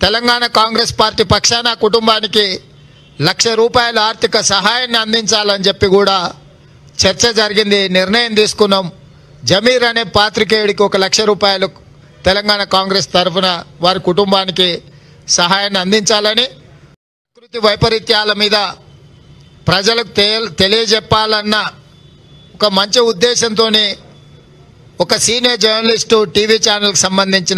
Telangana Congress party పక్షాన ఆ కుటుంబానికి లక్ష రూపాయల ఆర్థిక సహాయాన్ని అందించాలని చెప్పి కూడా చర్చ జరిగింది నిర్ణయం తీసుకున్నాం జమీర్ అనే పాత్రికేయుడికి ఒక లక్ష రూపాయలు తెలంగాణ కాంగ్రెస్ తరఫున వారి కుటుంబానికి సహాయాన్ని అందించాలని ప్రకృతి వైపరీత్యాల మీద ప్రజలకు తె- తెలియజెప్పాలన్న ఒక మంచి ఉద్దేశంతో ఒక సీనియర్ జర్నలిస్టు టీవీ ఛానల్కి సంబంధించిన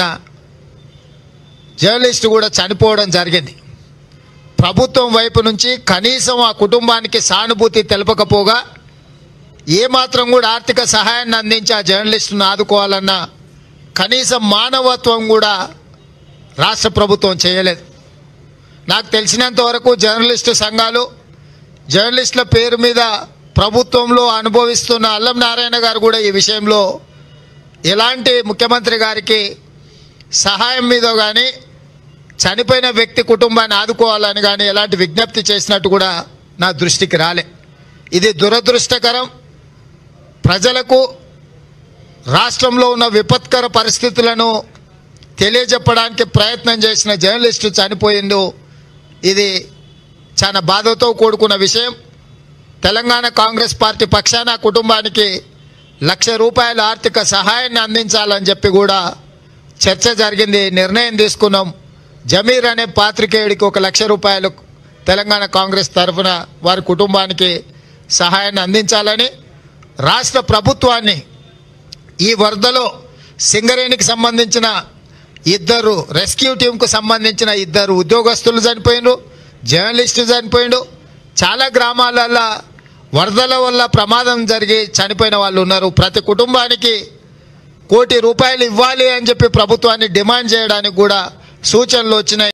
జర్నలిస్టు కూడా చనిపోవడం జరిగింది ప్రభుత్వం వైపు నుంచి కనీసం ఆ కుటుంబానికి సానుభూతి తెలపకపోగా ఏమాత్రం కూడా ఆర్థిక సహాయాన్ని అందించి ఆ జర్నలిస్టును ఆదుకోవాలన్న కనీసం మానవత్వం కూడా రాష్ట్ర ప్రభుత్వం చేయలేదు నాకు తెలిసినంత వరకు జర్నలిస్టు సంఘాలు జర్నలిస్టుల పేరు మీద ప్రభుత్వంలో అనుభవిస్తున్న అల్లం నారాయణ గారు కూడా ఈ విషయంలో ఎలాంటి ముఖ్యమంత్రి గారికి సహాయం మీద కానీ చనిపోయిన వ్యక్తి కుటుంబాన్ని ఆదుకోవాలని కానీ ఎలాంటి విజ్ఞప్తి చేసినట్టు కూడా నా దృష్టికి రాలే ఇది దురదృష్టకరం ప్రజలకు రాష్ట్రంలో ఉన్న విపత్కర పరిస్థితులను తెలియజెప్పడానికి ప్రయత్నం చేసిన జర్నలిస్టు చనిపోయిండు ఇది చాలా బాధతో కూడుకున్న విషయం తెలంగాణ కాంగ్రెస్ పార్టీ పక్షాన ఆ కుటుంబానికి లక్ష రూపాయల ఆర్థిక సహాయాన్ని అందించాలని చెప్పి కూడా చర్చ జరిగింది నిర్ణయం తీసుకున్నాం జమీర్ అనే పాత్రికేయుడికి ఒక లక్ష రూపాయలు తెలంగాణ కాంగ్రెస్ తరఫున వారి కుటుంబానికి సహాయాన్ని అందించాలని రాష్ట్ర ప్రభుత్వాన్ని ఈ వరదలో సింగరేణికి సంబంధించిన ఇద్దరు రెస్క్యూ టీంకు సంబంధించిన ఇద్దరు ఉద్యోగస్తులు చనిపోయిండు జర్నలిస్టు చనిపోయిండు చాలా గ్రామాలలో వరదల వల్ల ప్రమాదం జరిగి చనిపోయిన వాళ్ళు ఉన్నారు ప్రతి కుటుంబానికి కోటి రూపాయలు ఇవ్వాలి అని చెప్పి ప్రభుత్వాన్ని డిమాండ్ చేయడానికి కూడా సూచనలు వచ్చినాయి